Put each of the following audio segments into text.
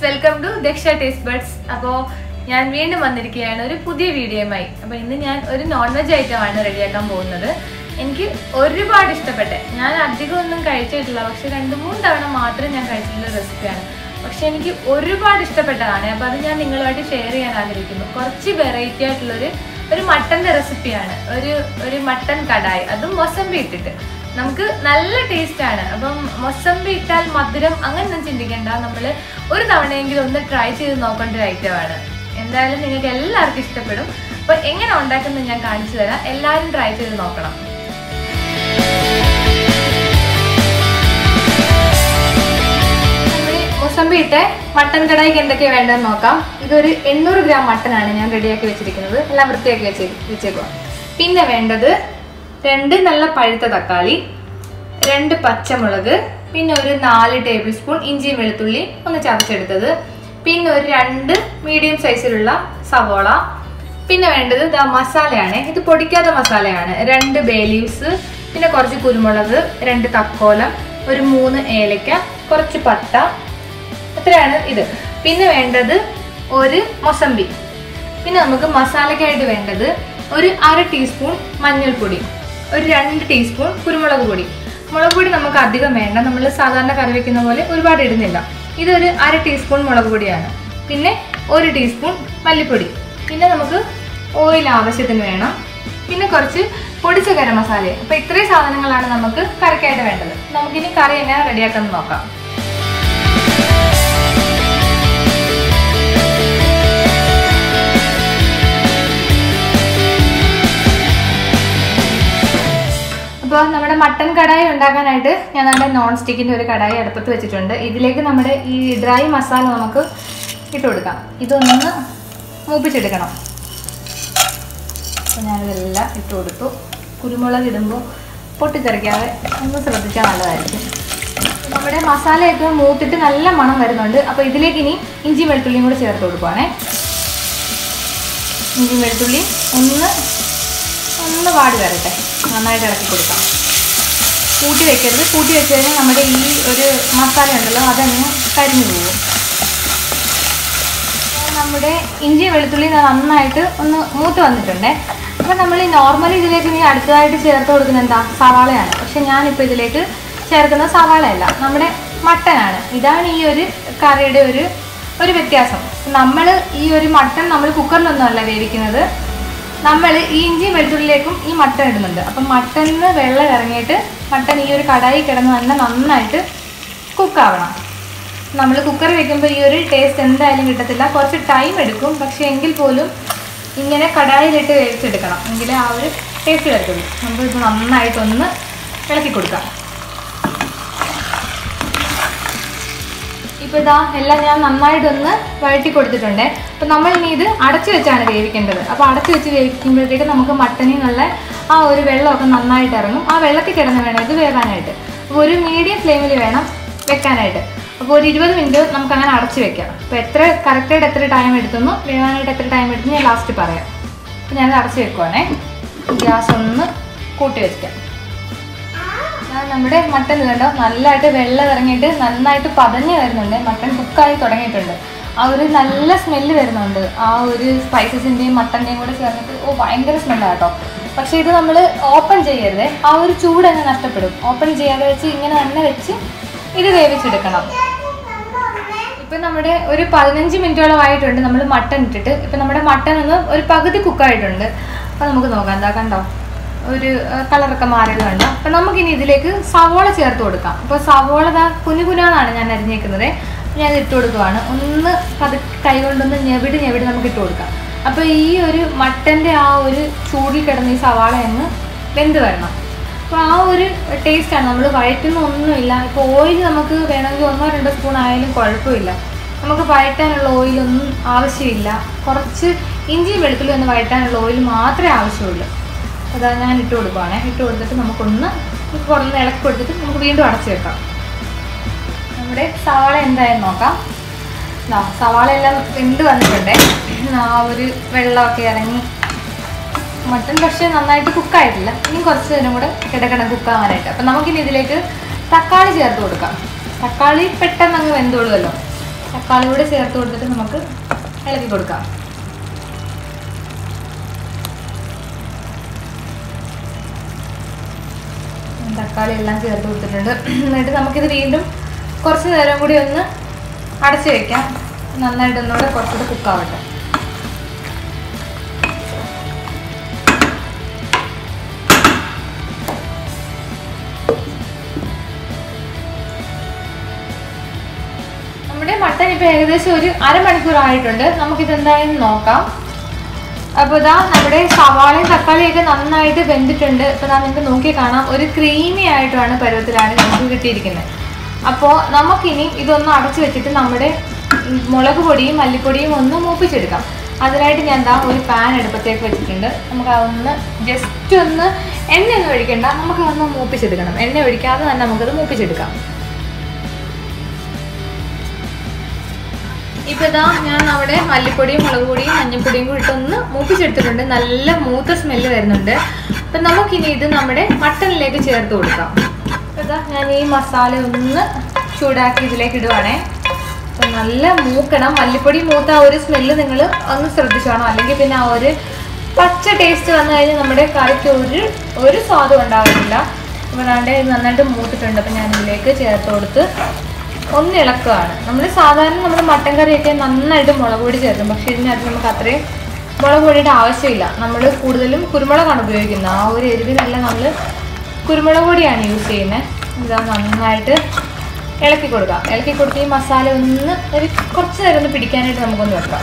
welcome to Daksha taste buds അപ്പോൾ ഞാൻ വീണ്ടും വന്നിരിക്കുകയാണ് ഒരു പുതിയ വീഡിയോയുമായി അപ്പോൾ ഇന്ന് ഞാൻ ഒരു നോൺ വെജ് ഐറ്റമാണ് റെഡിയാക്കാൻ പോകുന്നത് എനിക്ക് ഒരുപാട് ഇഷ്ടപ്പെട്ട ഞാൻ അധികം ഒന്നും കഴിച്ചിട്ടില്ല പക്ഷെ രണ്ട് മൂന്ന് തവണ മാത്രം ഞാൻ കഴിച്ചിട്ടുള്ള റെസിപ്പിയാണ് പക്ഷെ എനിക്ക് ഒരുപാട് ഇഷ്ടപ്പെട്ടതാണ് അപ്പോൾ അത് ഞാൻ നിങ്ങളുമായിട്ട് ഷെയർ ചെയ്യാൻ ആഗ്രഹിക്കുന്നു കുറച്ച് വെറൈറ്റി ആയിട്ടുള്ളൊരു ഒരു മട്ടൻ്റെ റെസിപ്പിയാണ് ഒരു ഒരു മട്ടൻ കടായി അതും മൊസമ്പി ഇട്ടിട്ട് നമുക്ക് നല്ല ടേസ്റ്റ് ആണ് അപ്പം മൊസമ്പി ഇട്ടാൽ മധുരം അങ്ങനെയൊന്നും ചിന്തിക്കേണ്ട നമ്മൾ ഒരു തവണയെങ്കിലും ഒന്ന് ട്രൈ ചെയ്ത് നോക്കേണ്ട ഒരു ഐറ്റമാണ് എന്തായാലും നിങ്ങൾക്ക് എല്ലാവർക്കും ഇഷ്ടപ്പെടും അപ്പോൾ എങ്ങനെ ഉണ്ടാക്കുന്നത് ഞാൻ കാണിച്ചു തരാം എല്ലാവരും ട്രൈ ചെയ്ത് നോക്കണം നമ്മള് മൊസമ്പി ഇട്ട് മട്ടൻ കടായിക്ക് എന്തൊക്കെയാണ് വേണ്ടതെന്ന് നോക്കാം ഇതൊരു എണ്ണൂറ് ഗ്രാം മട്ടനാണ് ഞാൻ റെഡിയാക്കി വെച്ചിരിക്കുന്നത് എല്ലാം വൃത്തിയാക്കി വെച്ച് വെച്ചേക്കുക പിന്നെ വേണ്ടത് രണ്ട് നല്ല പഴുത്ത തക്കാളി രണ്ട് പച്ചമുളക് പിന്നെ ഒരു നാല് ടേബിൾ സ്പൂൺ ഇഞ്ചി വെളുത്തുള്ളി ഒന്ന് ചതച്ചെടുത്തത് പിന്നെ ഒരു രണ്ട് മീഡിയം സൈസിലുള്ള സവോള പിന്നെ വേണ്ടത് ഇതാ മസാലയാണ് ഇത് പൊടിക്കാത്ത മസാലയാണ് രണ്ട് ബേ ലീവ്സ് പിന്നെ കുറച്ച് കുരുമുളക് രണ്ട് തക്കോലം ഒരു മൂന്ന് ഏലക്ക കുറച്ച് പട്ട ഇത്രയാണ് ഇത് പിന്നെ വേണ്ടത് ഒരു മൊസമ്പി പിന്നെ നമുക്ക് മസാലയ്ക്കായിട്ട് വേണ്ടത് ഒരു അര ടീസ്പൂൺ മഞ്ഞൾപ്പൊടി ഒരു രണ്ട് ടീസ്പൂൺ കുരുമുളക് പൊടി മുളക് പൊടി നമുക്ക് അധികം വേണ്ട നമ്മൾ സാധാരണ കറി വെക്കുന്ന പോലെ ഒരുപാട് ഇടുന്നില്ല ഇതൊരു അര ടീസ്പൂൺ മുളക് പൊടിയാണ് പിന്നെ ഒരു ടീസ്പൂൺ മല്ലിപ്പൊടി പിന്നെ നമുക്ക് ഓയിൽ ആവശ്യത്തിന് വേണം പിന്നെ കുറച്ച് പൊടിച്ച ഗരം മസാല അപ്പൊ ഇത്രയും സാധനങ്ങളാണ് നമുക്ക് കറിക്കായിട്ട് വേണ്ടത് നമുക്കിനി കറി എങ്ങനെ റെഡിയാക്കാന്ന് നോക്കാം അപ്പോൾ നമ്മുടെ മട്ടൻ കടായി ഉണ്ടാക്കാനായിട്ട് ഞാൻ നമ്മുടെ നോൺ സ്റ്റിക്കിൻ്റെ ഒരു കടായി അടുപ്പത്ത് വെച്ചിട്ടുണ്ട് ഇതിലേക്ക് നമ്മുടെ ഈ ഡ്രൈ മസാല നമുക്ക് ഇട്ട് കൊടുക്കാം ഇതൊന്ന് മൂപ്പിച്ചെടുക്കണം അപ്പോൾ ഞാനിതെല്ലാം ഇട്ട് കൊടുത്തു കുരുമുളക് ഇടുമ്പോൾ പൊട്ടിത്തെറിക്കാതെ ഒന്ന് ശ്രദ്ധിച്ചാൽ നല്ലതായിരിക്കും നമ്മുടെ മസാലയൊക്കെ മൂത്തിട്ട് നല്ല മണം വരുന്നുണ്ട് അപ്പോൾ ഇതിലേക്ക് ഇനി ഇഞ്ചി വെളുത്തുള്ളിയും കൂടെ ചേർത്ത് കൊടുക്കുവാണേ ഇഞ്ചി വെളുത്തുള്ളി ഒന്ന് ഒന്ന് വാടി വരട്ടെ നന്നായിട്ട് ഇളക്കി കൊടുക്കാം കൂട്ടി വെക്കരുത് കൂട്ടി വെച്ച് കഴിഞ്ഞാൽ നമ്മുടെ ഈ ഒരു മസാല ഉണ്ടല്ലോ അതങ്ങ് കരിഞ്ഞു പോകും നമ്മുടെ ഇഞ്ചി വെളുത്തുള്ളി നന്നായിട്ട് ഒന്ന് മൂത്ത് വന്നിട്ടുണ്ടേ അപ്പം നമ്മൾ ഈ നോർമലി ഇതിലേക്ക് ഇനി അടുത്തതായിട്ട് ചേർത്ത് കൊടുക്കുന്നത് എന്താ സവാളയാണ് പക്ഷെ ഞാനിപ്പോൾ ഇതിലേക്ക് ചേർക്കുന്നത് സവാളയല്ല നമ്മുടെ മട്ടനാണ് ഇതാണ് ഈ ഒരു കറിയുടെ ഒരു ഒരു വ്യത്യാസം നമ്മൾ ഈ ഒരു മട്ടൻ നമ്മൾ കുക്കറിലൊന്നും അല്ല വേവിക്കുന്നത് നമ്മൾ ഈ ഇഞ്ചി വെളുത്തുള്ളിലേക്കും ഈ മട്ടൻ ഇടുന്നുണ്ട് അപ്പം മട്ടനിന്ന് വെള്ളം ഇറങ്ങിയിട്ട് മട്ടൻ ഈ ഒരു കടായി കിടന്ന് തന്നെ നന്നായിട്ട് കുക്കാവണം നമ്മൾ കുക്കർ വെക്കുമ്പോൾ ഈ ഒരു ടേസ്റ്റ് എന്തായാലും കിട്ടത്തില്ല കുറച്ച് ടൈം എടുക്കും പക്ഷേ എങ്കിൽ പോലും ഇങ്ങനെ കടായിലിട്ട് വേവിച്ചെടുക്കണം എങ്കിലേ ആ ഒരു ടേസ്റ്റ് വരത്തുള്ളൂ നമുക്ക് ഇത് നന്നായിട്ടൊന്ന് ഇളക്കി കൊടുക്കാം ഇപ്പോൾ ഇതാ എല്ലാം ഞാൻ നന്നായിട്ടൊന്ന് വഴറ്റി കൊടുത്തിട്ടുണ്ട് അപ്പം നമ്മൾ ഇനി ഇത് അടച്ചു വെച്ചാണ് വേവിക്കേണ്ടത് അപ്പോൾ അടച്ചു വെച്ച് വേവിക്കുമ്പോഴത്തേക്ക് നമുക്ക് മട്ടനിൽ നിന്നുള്ള ആ ഒരു വെള്ളമൊക്കെ നന്നായിട്ട് ഇറങ്ങും ആ വെള്ളത്തിൽ കിടന്ന് വേണം ഇത് വേവാനായിട്ട് അപ്പോൾ ഒരു മീഡിയം ഫ്ലെയിമിൽ വേണം വെക്കാനായിട്ട് അപ്പോൾ ഒരു ഇരുപത് മിനിറ്റ് നമുക്ക് അങ്ങനെ അടച്ചു വെക്കാം അപ്പോൾ എത്ര കറക്റ്റായിട്ട് എത്ര ടൈം എടുത്തുന്നു വേവാനായിട്ട് എത്ര ടൈം എടുത്തു ഞാൻ ലാസ്റ്റ് പറയാം അപ്പോൾ ഞാനത് അടച്ചു വെക്കുവാണേ ഗ്യാസ് ഒന്ന് കൂട്ടി വെക്കാം നമ്മുടെ മട്ടൻ കണ്ടോ നല്ലതായിട്ട് വെള്ളം ഇറങ്ങിയിട്ട് നന്നായിട്ട് പതഞ്ഞ് വരുന്നുണ്ട് മട്ടൻ കുക്കായി തുടങ്ങിയിട്ടുണ്ട് ആ ഒരു നല്ല സ്മെല്ല് വരുന്നുണ്ട് ആ ഒരു സ്പൈസസിൻ്റെയും മട്ടൻ്റെയും കൂടെ ചേർന്നിട്ട് ഓ ഭയങ്കര സ്മെല്ലാണ് കേട്ടോ പക്ഷേ ഇത് നമ്മൾ ഓപ്പൺ ചെയ്യരുത് ആ ഒരു ചൂട് അങ്ങ് നഷ്ടപ്പെടും ഓപ്പൺ ചെയ്യാതെ വെച്ച് ഇങ്ങനെ തന്നെ വെച്ച് ഇത് വേവിച്ചെടുക്കണം ഇപ്പം നമ്മുടെ ഒരു പതിനഞ്ച് മിനിറ്റോളം ആയിട്ടുണ്ട് നമ്മൾ മട്ടൻ ഇട്ടിട്ട് ഇപ്പം നമ്മുടെ മട്ടൻ ഒന്ന് ഒരു പകുതി കുക്കായിട്ടുണ്ട് അപ്പം നമുക്ക് നോക്കാം എന്താ കണ്ടോ ഒരു കളറൊക്കെ മാറിയത് കണ്ടോ അപ്പം നമുക്കിനി ഇതിലേക്ക് സവോള ചേർത്ത് കൊടുക്കാം അപ്പോൾ സവോള ദാ കുഞ്ഞു കുഞ്ഞാന്നാണ് ഞാൻ അരിഞ്ഞേക്കുന്നത് ഞാൻ ഇട്ട് കൊടുക്കുവാണ് ഒന്ന് പതു കൈ കൊണ്ടൊന്ന് ഞെവിടി ഞെവിടി നമുക്ക് ഇട്ട് കൊടുക്കാം അപ്പോൾ ഈ ഒരു മട്ടൻ്റെ ആ ഒരു ചൂടിൽ കിടന്ന് ഈ സവാള അങ്ങ് വെന്ത് വരണം അപ്പോൾ ആ ഒരു ടേസ്റ്റാണ് നമ്മൾ വഴറ്റുന്ന ഒന്നുമില്ല ഇപ്പോൾ ഓയിൽ നമുക്ക് വേണമെങ്കിൽ ഒന്നോ രണ്ടോ സ്പൂൺ ആയാലും കുഴപ്പമില്ല നമുക്ക് വഴറ്റാനുള്ള ഓയിലൊന്നും ആവശ്യമില്ല കുറച്ച് ഇഞ്ചിയും വെളുത്തുള്ളി ഒന്ന് വഴറ്റാനുള്ള ഓയിൽ മാത്രമേ ആവശ്യമുള്ളൂ അതാ ഞാൻ ഇട്ട് കൊടുക്കുവാണേ ഇട്ട് കൊടുത്തിട്ട് നമുക്കൊന്ന് കുറഞ്ഞ് ഇളക്കി കൊടുത്തിട്ട് നമുക്ക് വീണ്ടും അടച്ചു വെക്കാം നമ്മുടെ സവാള എന്തായെന്ന് നോക്കാം ദാ സവാള എല്ലാം വെന്ത് വന്നിട്ടുണ്ടേ ആ ഒരു വെള്ളമൊക്കെ ഇറങ്ങി മട്ടൻ പക്ഷേ നന്നായിട്ട് കുക്കായിട്ടില്ല ഇനി കുറച്ച് നേരം കൂടെ കിടക്കണം കുക്കാവാനായിട്ട് അപ്പം നമുക്കിനി ഇതിലേക്ക് തക്കാളി ചേർത്ത് കൊടുക്കാം തക്കാളി പെട്ടെന്ന് അങ്ങ് വെന്തോളുമല്ലോ തക്കാളി കൂടെ ചേർത്ത് കൊടുത്തിട്ട് നമുക്ക് ഇളക്കി കൊടുക്കാം തക്കാളി എല്ലാം ചേർത്ത് കൊടുത്തിട്ടുണ്ട് എന്നിട്ട് നമുക്കിത് വീണ്ടും കുറച്ച് നേരം കൂടി ഒന്ന് അടച്ചു വെക്കാം നന്നായിട്ട് ഒന്നുകൂടെ കുറച്ചുകൂടെ കുക്കാവട്ടെ നമ്മുടെ മട്ടൻ ഇപ്പൊ ഏകദേശം ഒരു അരമണിക്കൂർ ആയിട്ടുണ്ട് നമുക്കിത് എന്തായാലും നോക്കാം അപ്പോൾ ഇതാ നമ്മുടെ സവാളയും തക്കാളിയും ഒക്കെ നന്നായിട്ട് വെന്തിട്ടുണ്ട് ഇപ്പൊ ഞാൻ നിങ്ങൾക്ക് നോക്കി കാണാം ഒരു ക്രീമി ആയിട്ടാണ് പരുവത്തിലാണ് നമുക്ക് കിട്ടിയിരിക്കുന്നത് അപ്പോൾ നമുക്കിനി ഇതൊന്ന് അടച്ചു വെച്ചിട്ട് നമ്മുടെ ഉം, മുളക് പൊടിയും മല്ലിപ്പൊടിയും ഒന്ന് മൂപ്പിച്ചെടുക്കാം അതിനായിട്ട് ഞാൻ എന്താ ഒരു പാൻ അടുപ്പത്തേക്ക് വെച്ചിട്ടുണ്ട് നമുക്ക് അതൊന്ന് ജസ്റ്റ് ഒന്ന് എണ്ണയൊന്നും ഒഴിക്കണ്ട നമുക്ക് അതൊന്ന് മൂപ്പിച്ചെടുക്കണം എണ്ണ ഒഴിക്കാതെ തന്നെ നമുക്കത് മൂപ്പിച്ചെടുക്കാം ഇപ്പൊ ഇതാ ഞാൻ അവിടെ മല്ലിപ്പൊടിയും മുളക് പൊടിയും മഞ്ഞൾപ്പൊടിയും കൂടി ഇട്ടൊന്ന് മൂപ്പിച്ചെടുത്തിട്ടുണ്ട് നല്ല മൂത്ത സ്മെല്ല് വരുന്നുണ്ട് അപ്പൊ നമുക്കിനി ഇത് നമ്മുടെ മട്ടനിലേക്ക് ചേർത്ത് കൊടുക്കാം അപ്പൊ ഇതാ ഞാൻ ഈ മസാല ഒന്ന് ചൂടാക്കി ഇതിലേക്ക് ഇടുവാണേ അപ്പൊ നല്ല മൂക്കണം മല്ലിപ്പൊടി മൂത്ത ആ ഒരു സ്മെല്ല് നിങ്ങൾ ഒന്ന് ശ്രദ്ധിച്ചോണം അല്ലെങ്കിൽ പിന്നെ ആ ഒരു പച്ച ടേസ്റ്റ് വന്നു കഴിഞ്ഞാൽ നമ്മുടെ കറിക്ക് ഒരു ഒരു സ്വാദും ഉണ്ടാവില്ല അപ്പൊ ദാണ്ടെ ഇത് നന്നായിട്ട് മൂത്തിട്ടുണ്ട് അപ്പൊ ഞാൻ ഇതിലേക്ക് ചേർത്ത് കൊടുത്ത് ഒന്ന് ഇളക്കുകയാണ് നമ്മൾ സാധാരണ നമ്മൾ മട്ടൻ കറിയൊക്കെ നന്നായിട്ട് മുളക് പൊടി ചേർക്കും പക്ഷെ ഇതിനകത്ത് നമുക്ക് അത്രയും മുളക് പൊടിയുടെ ആവശ്യമില്ല നമ്മൾ കൂടുതലും കുരുമുളകാണ് ഉപയോഗിക്കുന്നത് ആ ഒരു എരിവിനല്ല നമ്മൾ കുരുമുളക് പൊടിയാണ് യൂസ് ചെയ്യുന്നത് ഇതാ നന്നായിട്ട് ഇളക്കി കൊടുക്കാം ഇളക്കി കൊടുത്ത് ഈ മസാല ഒന്ന് ഒരു കുറച്ച് നേരം ഒന്ന് പിടിക്കാനായിട്ട് നമുക്കൊന്ന് വെക്കാം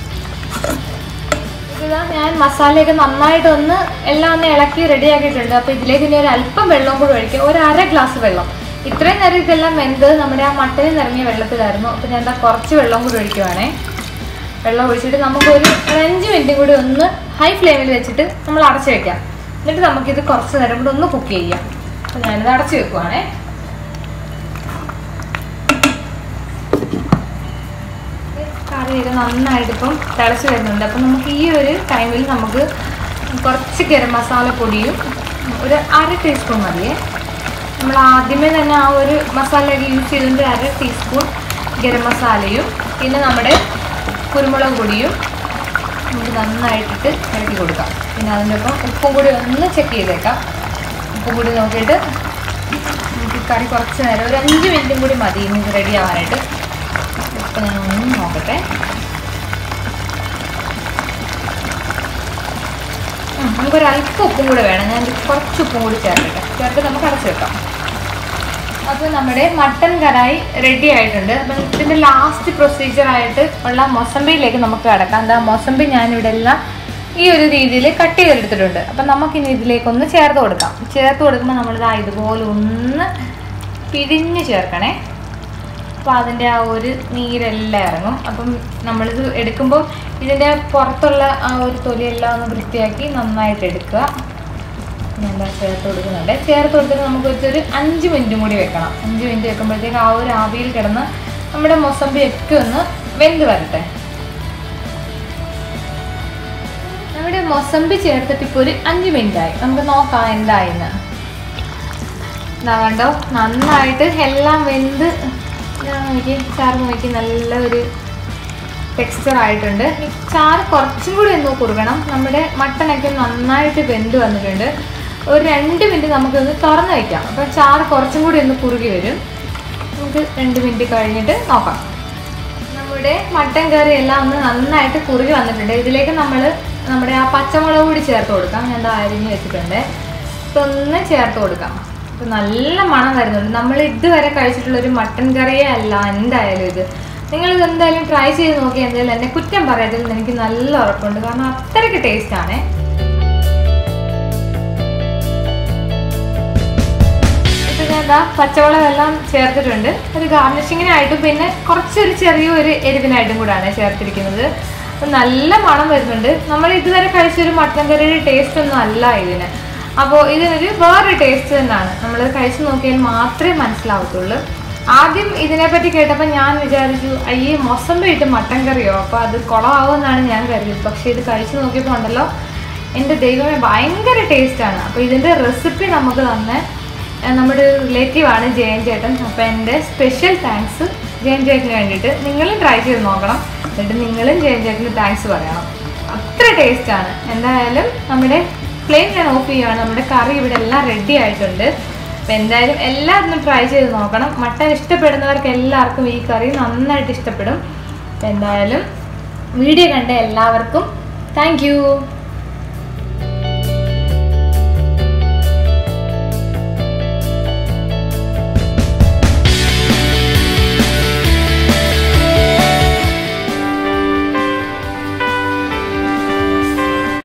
ഇതാ ഞാൻ മസാലയൊക്കെ നന്നായിട്ട് ഒന്ന് എല്ലാം ഒന്ന് ഇളക്കി റെഡിയാക്കിയിട്ടുണ്ട് അപ്പോൾ ഇതിലേക്ക് ഇനി ഒരു അല്പം വെള്ളം കൂടി ഒഴിക്കുക ഒരു അര ഗ്ലാസ് വെള്ളം ഇത്രയും നേരം ഇതെല്ലാം വെന്ത് നമ്മുടെ ആ മട്ടനിൽ നിറങ്ങിയ വെള്ളത്തിലായിരുന്നു അപ്പോൾ ഞാൻ എന്താ കുറച്ച് വെള്ളം കൂടി ഒഴിക്കുവാണേ വെള്ളം ഒഴിച്ചിട്ട് നമുക്ക് ഒരു ഒരു അഞ്ച് മിനിറ്റും കൂടി ഒന്ന് ഹൈ ഫ്ലെയിമിൽ വെച്ചിട്ട് നമ്മൾ അടച്ചു വെക്കാം എന്നിട്ട് നമുക്കിത് കുറച്ച് നേരം കൂടി ഒന്ന് കുക്ക് ചെയ്യാം അപ്പോൾ ഞാനിത് അടച്ചു വെക്കുവാണേ കറിയൊക്കെ നന്നായിട്ട് ഇപ്പം തിളച്ച് വരുന്നുണ്ട് അപ്പം നമുക്ക് ഈ ഒരു ടൈമിൽ നമുക്ക് കുറച്ച് ഗരം മസാല പൊടിയും ഒരു അര ടീസ്പൂൺ മതിയേ നമ്മൾ ആദ്യമേ തന്നെ ആ ഒരു മസാലയൊക്കെ യൂസ് ചെയ്തുകൊണ്ട് അര ടീസ്പൂൺ ഗരം മസാലയും പിന്നെ നമ്മുടെ കുരുമുളക് പൊടിയും നമുക്ക് നന്നായിട്ടിട്ട് ഇളക്കി കൊടുക്കാം പിന്നെ അതിൻ്റെ ഒപ്പം ഉപ്പും കൂടി ഒന്ന് ചെക്ക് ചെയ്തേക്കാം ഉപ്പും കൂടി നോക്കിയിട്ട് നമുക്ക് ഈ കറി കുറച്ച് നേരം ഒരു അഞ്ച് മിനിറ്റും കൂടി മതി ഇനി റെഡി ആവാനായിട്ട് ഇപ്പം ഞാൻ ഒന്ന് നോക്കട്ടെ ഉം, നമുക്കൊരു അല്പം ഉപ്പും കൂടെ വേണം ഞാൻ ഇത് കുറച്ച് ഉപ്പും കൂടി ചേർക്കട്ടെ ചേർത്ത് നമുക്ക് അടച്ചു വെക്കാം അപ്പോൾ നമ്മുടെ മട്ടൻ കറായി റെഡി ആയിട്ടുണ്ട് അപ്പം ഇതിൻ്റെ ലാസ്റ്റ് പ്രൊസീജിയർ ആയിട്ട് ഉള്ള മൊസമ്പിയിലേക്ക് നമുക്ക് കടക്കാം എന്താ മൊസമ്പി ഞാനിവിടെ എല്ലാം ഈ ഒരു രീതിയിൽ കട്ട് ചെയ്തെടുത്തിട്ടുണ്ട് അപ്പം നമുക്കിനി ഇതിലേക്കൊന്ന് ചേർത്ത് കൊടുക്കാം ചേർത്ത് കൊടുക്കുമ്പോൾ നമ്മളിതാ ഇതുപോലെ ഒന്ന് പിഴിഞ്ഞ് ചേർക്കണേ അപ്പോൾ അതിൻ്റെ ആ ഒരു നീരെല്ലാം ഇറങ്ങും അപ്പം നമ്മളിത് എടുക്കുമ്പോൾ ഇതിൻ്റെ പുറത്തുള്ള ആ ഒരു തൊലിയെല്ലാം ഒന്ന് വൃത്തിയാക്കി നന്നായിട്ട് എടുക്കുക എന്താ ചേർത്ത് കൊടുക്കുന്നുണ്ട് ചേർത്ത് കൊടുത്തിട്ട് നമുക്ക് വെച്ചൊരു അഞ്ച് മിനിറ്റും കൂടി വെക്കണം അഞ്ച് മിനിറ്റ് വെക്കുമ്പോഴത്തേക്ക് ആ ഒരു ആവിയിൽ കിടന്ന് നമ്മുടെ മൊസമ്പി ഒക്കെ ഒന്ന് വെന്ത് വരട്ടെ നമ്മുടെ മൊസമ്പി ചേർത്തിട്ട് ഇപ്പോൾ ഒരു അഞ്ച് മിനിറ്റ് ആയി നമുക്ക് നോക്കാം എന്തായെന്ന് ഇതാ കണ്ടോ നന്നായിട്ട് എല്ലാം വെന്ത് ഇതാ നോക്കി ചാറ് നോക്കി നല്ല ഒരു ടെക്സ്ചർ ആയിട്ടുണ്ട് ഈ ചാറ് കുറച്ചും കൂടി ഒന്ന് കുറുകണം നമ്മുടെ മട്ടനൊക്കെ നന്നായിട്ട് വെന്ത് വന്നിട്ടുണ്ട് ഒരു രണ്ട് മിനിറ്റ് നമുക്കൊന്ന് തുറന്ന് വയ്ക്കാം അപ്പോൾ ചാറ് കുറച്ചും കൂടി ഒന്ന് കുറുകി വരും നമുക്ക് രണ്ട് മിനിറ്റ് കഴിഞ്ഞിട്ട് നോക്കാം നമ്മുടെ മട്ടൻ കറി എല്ലാം ഒന്ന് നന്നായിട്ട് കുറുകി വന്നിട്ടുണ്ട് ഇതിലേക്ക് നമ്മൾ നമ്മുടെ ആ പച്ചമുളക് കൂടി ചേർത്ത് കൊടുക്കാം ഞാൻ ദാ അരിഞ്ഞ് വെച്ചിട്ടുണ്ട് ഇതൊന്ന് ചേർത്ത് കൊടുക്കാം ഇപ്പൊ നല്ല മണം വരുന്നുണ്ട് നമ്മൾ ഇതുവരെ കഴിച്ചിട്ടുള്ള ഒരു മട്ടൻ കറിയേ അല്ല എന്തായാലും ഇത് നിങ്ങൾ ഇത് എന്തായാലും ട്രൈ ചെയ്ത് നോക്കി എന്തായാലും എന്നെ കുറ്റം പറയാതിൽ എനിക്ക് നല്ല ഉറപ്പുണ്ട് കാരണം അത്രയ്ക്ക് ടേസ്റ്റ് ആണേ ഇപ്പൊ ഞാൻ ദാ പച്ചവളം എല്ലാം ചേർത്തിട്ടുണ്ട് ഒരു ഗാർണിഷിങ്ങിനായിട്ടും പിന്നെ കുറച്ചൊരു ചെറിയൊരു എരിവിനായിട്ടും കൂടാണ് ചേർത്തിരിക്കുന്നത് അപ്പൊ നല്ല മണം വരുന്നുണ്ട് നമ്മൾ ഇതുവരെ കഴിച്ചൊരു മട്ടൻ കറിയുടെ ടേസ്റ്റ് ഒന്നും അല്ല ഇതിന് അപ്പോൾ ഇതിനൊരു വേറൊരു ടേസ്റ്റ് തന്നെയാണ് നമ്മൾ കഴിച്ചു നോക്കിയാൽ മാത്രമേ മനസ്സിലാവത്തുള്ളൂ ആദ്യം ഇതിനെപ്പറ്റി കേട്ടപ്പോൾ ഞാൻ വിചാരിച്ചു അയ്യേ മൊസമ്പ് ഇട്ട് മട്ടൻ കറിയോ അപ്പോൾ അത് കുളമാവുമെന്നാണ് ഞാൻ കരുതിയത് പക്ഷേ ഇത് കഴിച്ചു നോക്കിയപ്പോൾ ഉണ്ടല്ലോ എൻ്റെ ദൈവമേ ഭയങ്കര ടേസ്റ്റാണ് അപ്പോൾ ഇതിൻ്റെ റെസിപ്പി നമുക്ക് തന്നെ ഏഹ് നമ്മുടെ ഒരു റിലേറ്റീവ് ആണ് ജയൻ ചേട്ടൻ അപ്പോൾ എൻ്റെ സ്പെഷ്യൽ താങ്ക്സ് ജയൻ ചേട്ടന് വേണ്ടിയിട്ട് നിങ്ങളും ട്രൈ ചെയ്ത് നോക്കണം എന്നിട്ട് നിങ്ങളും ജയൻ ചേട്ടന് താങ്ക്സ് പറയണം അത്ര ടേസ്റ്റാണ് എന്തായാലും നമ്മുടെ ഫ്ലെയിം ഞാൻ ഓഫ് ചെയ്യുകയാണ് നമ്മുടെ കറി ഇവിടെ എല്ലാം റെഡി ആയിട്ടുണ്ട് അപ്പം എന്തായാലും എല്ലാവരും ട്രൈ ചെയ്ത് നോക്കണം മട്ടൻ ഇഷ്ടപ്പെടുന്നവർക്ക് എല്ലാവർക്കും ഈ കറി നന്നായിട്ട് ഇഷ്ടപ്പെടും അപ്പം എന്തായാലും വീഡിയോ കണ്ട എല്ലാവർക്കും താങ്ക്